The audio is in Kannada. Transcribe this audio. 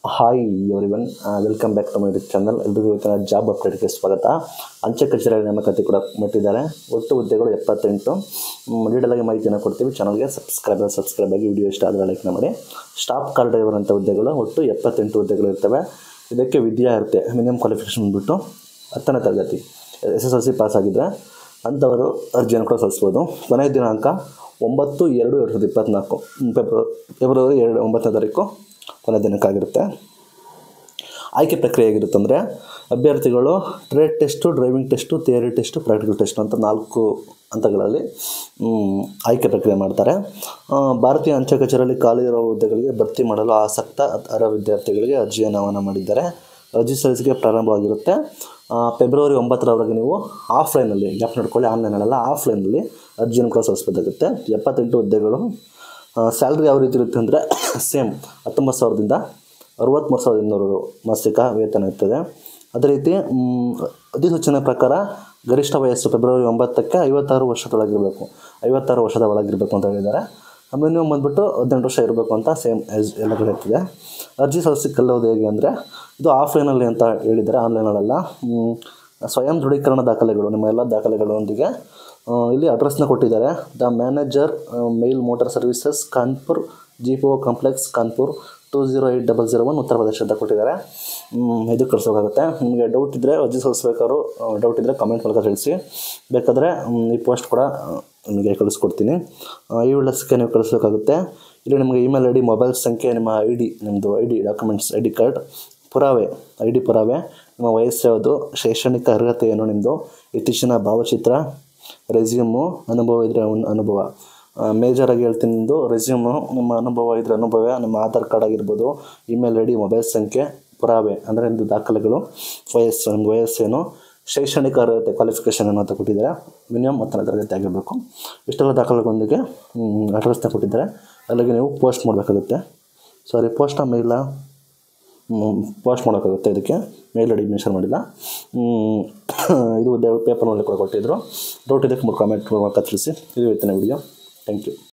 hi everyone welcome back to my YouTube channel ಎಲ್ರಿಗೂ ಇವತ್ತಿನ ಜಾಬ್ ಅಪ್ಡೇಟ್ಗೆ ಸ್ವಾಗತ ಅಂಚೆ ಕಚೇರಿ ನೇಮಕಾತಿ ಕೂಡ ಮಟ್ಟಿದ್ದಾರೆ ಒಟ್ಟು ಹುದ್ದೆಗಳು ಎಪ್ಪತ್ತೆಂಟು ಡೀಟೇಲ್ ಆಗಿ ಮಾಹಿತಿಯನ್ನು ಕೊಡ್ತೀವಿ ಚಾನಲ್ಗೆ ಸಬ್ಸ್ಕ್ರೈಬ್ ಸಬ್ಸ್ಕ್ರೈಬ್ ಆಗಿ ವಿಡಿಯೋ ಇಷ್ಟ ಆದರೆ ಲೈಕ್ನ ಮಾಡಿ ಸ್ಟಾಫ್ ಕಾರ್ ಡ್ರೈವರ್ ಅಂತ ಹುದ್ದೆಗಳು ಒಟ್ಟು ಎಪ್ಪತ್ತೆಂಟು ಹುದ್ದೆಗಳು ಇರ್ತವೆ ಇದಕ್ಕೆ ವಿದ್ಯಾರ್ಥಿ ಮಿನಿಮಮ್ ಕ್ವಾಲಿಫಿಕೇಷನ್ ಬಂದ್ಬಿಟ್ಟು ಹತ್ತನೇ ತರಗತಿ S S L C pass ಆಗಿದ್ದರೆ ಅಂಥವರು ಅರ್ಜಿಯನ್ನು ಕೂಡ ಸಲ್ಲಿಸ್ಬೋದು ಕೊನೆಯ ದಿನಾಂಕ ಒಂಬತ್ತು ಎರಡು ಎರಡು ಸಾವಿರದ ಇಪ್ಪತ್ತ್ನಾಲ್ಕು ಫೆಬ್ರವರಿ ಫೆಬ್ರವರಿ ಎರಡು ಒಂಬತ್ತನೇ ತಾರೀಕು ಕೊನೆಯ ದಿನಕ್ಕಾಗಿರುತ್ತೆ ಆಯ್ಕೆ ಪ್ರಕ್ರಿಯೆ ಹೇಗಿರುತ್ತೆ ಅಂದರೆ ಅಭ್ಯರ್ಥಿಗಳು trade test driving test theory test practical test ಅಂತ ನಾಲ್ಕು ಹಂತಗಳಲ್ಲಿ ಮ್, ಆಯ್ಕೆ ಪ್ರಕ್ರಿಯೆ ಮಾಡ್ತಾರೆ ಆ, ಭಾರತೀಯ ಅಂಚೆ ಕಚೇರಿಯಲ್ಲಿ ಖಾಲಿ ಇರುವ ಹುದ್ದೆಗಳಿಗೆ ಭರ್ತಿ ಮಾಡಲು ಆಸಕ್ತ ಅರ್ಹ ವಿದ್ಯಾರ್ಥಿಗಳಿಗೆ ಅರ್ಜಿಯನ್ನು ಆಹ್ವಾನ ಮಾಡಿದ್ದಾರೆ ಅರ್ಜಿ ಸಲ್ಲಿಸಿಕೆ ಪ್ರಾರಂಭವಾಗಿರುತ್ತೆ ಆ, ಫೆಬ್ರವರಿ ಒಂಬತ್ತರವರೆಗೆ ನೀವು ಆಫ್ಲೈನಲ್ಲಿ ಗ್ಯಾಪ್ ನೋಡ್ಕೊಳ್ಳಿ ಆನ್ಲೈನಲ್ಲ ಆಫ್ಲೈನಲ್ಲಿ ಅರ್ಜಿಯನ್ನು ಕೂಡ ಸಲ್ಲಿಸಬೇಕಾಗುತ್ತೆ ಎಪ್ಪತ್ತೆಂಟು ಹುದ್ದೆಗಳು ಸ್ಯಾಲ್ರಿ ಯಾವ ರೀತಿ ಇರುತ್ತೆ ಅಂದರೆ ಸೇಮ್ ಹತ್ತೊಂಬತ್ತು ಸಾವಿರದಿಂದ ಅರವತ್ತ್ಮೂರು ಸಾವಿರದ ಇನ್ನೂರು ಮಾಸಿಕ ವೇತನ ಇರ್ತದೆ ಅದೇ ರೀತಿ ಮ್, ಅಧಿಸೂಚನೆ ಪ್ರಕಾರ ಗರಿಷ್ಠ ವಯಸ್ಸು ಫೆಬ್ರವರಿ ಒಂಬತ್ತಕ್ಕೆ ಐವತ್ತಾರು ವರ್ಷದೊಳಗಿರಬೇಕು ಐವತ್ತಾರು ವರ್ಷದ ಒಳಗಿರಬೇಕು ಅಂತ ಹೇಳಿದ್ದಾರೆ ಮಿನಿಮಮ್ ಬಂದ್ಬಿಟ್ಟು ಹದಿನೆಂಟು ವರ್ಷ ಇರಬೇಕು ಅಂತ ಸೇಮ್ ಆ್ಯಸ್ ಎಲ್ಲ ಕಡೆ ಇರ್ತದೆ ಅರ್ಜಿ ಸಲ್ಲಿಸಿಕೊಳ್ಳೋದು ಹೇಗೆ ಅಂದರೆ ಇದು ಆಫ್ಲೈನಲ್ಲಿ ಅಂತ ಹೇಳಿದ್ದಾರೆ ಆನ್ಲೈನಲ್ಲ ಸ್ವಯಂ ದೃಢೀಕರಣ ದಾಖಲೆಗಳು ನಿಮ್ಮ ಎಲ್ಲ ದಾಖಲೆಗಳೊಂದಿಗೆ ಆ, ಇಲ್ಲಿ ಅಡ್ರೆಸ್ನ ಕೊಟ್ಟಿದ್ದಾರೆ the manager mail motor services Kanpur G P O complex Kanpur two zero eight double zero one Uttar Pradesh ಅಂತ ಕೊಟ್ಟಿದ್ದಾರೆ ಹ್ಮ್, ಇದು ಕಳಿಸೋಕ್ಕಾಗುತ್ತೆ ನಿಮಗೆ ಡೌಟ್ ಇದ್ದರೆ ಅರ್ಜಿ ಸಲ್ಲಿಸ್ಬೇಕಾದ್ರು ಡೌಟ್ ಇದ್ದರೆ ಕಮೆಂಟ್ ಮೂಲಕ ತಿಳಿಸಿ ಬೇಕಾದರೆ ಮ್, ಈ ಪೋಸ್ಟ್ ಕೂಡ ಆ, ನಿಮಗೆ ಕಳಿಸ್ಕೊಡ್ತೀನಿ ಆ, ಈ ವಿಳಾಸಕ್ಕೆ ನೀವು ಕಳಿಸ್ಬೇಕಾಗುತ್ತೆ ಇಲ್ಲಿ ನಿಮಗೆ ಇಮೇಲ್ ಐ ಡಿ ಮೊಬೈಲ್ ಸಂಖ್ಯೆ ನಿಮ್ಮ ಐ ಡಿ ನಿಮ್ಮದು I D documents I D card ಪುರಾವೆ ಐ ಡಿ ಪುರಾವೆ ನಿಮ್ಮ ವಯಸ್ಸು ಯಾವುದು ಶೈಕ್ಷಣಿಕ ಅರ್ಹತೆ ಏನು ನಿಮ್ಮದು ಇತ್ತೀಚಿನ ಭಾವಚಿತ್ರ ರೆಸ್ಯೂಮು ಅನುಭವ ಇದ್ದರೆ ಅನುಭವ ಮೇಜರಾಗಿ ಹೇಳ್ತೀನಿ ನಿಮ್ಮದು ರೆಸ್ಯೂಮು ನಿಮ್ಮ ಅನುಭವ ಇದ್ದರೆ ಅನುಭವ ನಿಮ್ಮ ಆಧಾರ್ ಕಾರ್ಡ್ ಆಗಿರ್ಬೋದು ಇಮೇಲ್ ಐ ಡಿ ಮೊಬೈಲ್ ಸಂಖ್ಯೆ ಪುರಾವೆ ಅಂದರೆ ನಿಮ್ಮದು ದಾಖಲೆಗಳು ವಯಸ್ಸು ನಿಮ್ಮದು ವಯಸ್ಸೇನು ಶೈಕ್ಷಣಿಕ ಅರ್ಹತೆ ಕ್ವಾಲಿಫಿಕೇಷನ್ ಏನು ಅಂತ ಕೊಟ್ಟಿದ್ದಾರೆ ಮಿನಿಮಮ್ ಹತ್ತನೇ ತರಗತಿ ಆಗಿರಬೇಕು ಇಷ್ಟೆಲ್ಲ ದಾಖಲೆಗಳೊಂದಿಗೆ ಅಡ್ರೆಸ್ನ ಕೊಟ್ಟಿದ್ದಾರೆ ಅಲ್ಲಿಗೆ ನೀವು ಪೋಸ್ಟ್ ಮಾಡಬೇಕಾಗುತ್ತೆ ಸಾರಿ ಪೋಸ್ಟ ಮೇಲ ಪೋಸ್ಟ್ ಮಾಡೋಕ್ಕಾಗುತ್ತೆ ಇದಕ್ಕೆ ಮೇಲ್ ಐ ಡಿ ಮೆನ್ಷನ್ ಮಾಡಿಲ್ಲ ಹ್ಮ್, ಇದು ಪೇಪರ್ನಲ್ಲಿ ಕೂಡ ಕೊಟ್ಟಿದ್ದರು ಡೌಟ್ ಇದಕ್ಕೆ ಮೂರು ಕಾಮೆಂಟ್ ಮೂಲಕ ತಿಳಿಸಿ ಇದು ಇವತ್ತಿನ ವಿಡಿಯೋ ಥ್ಯಾಂಕ್ ಯು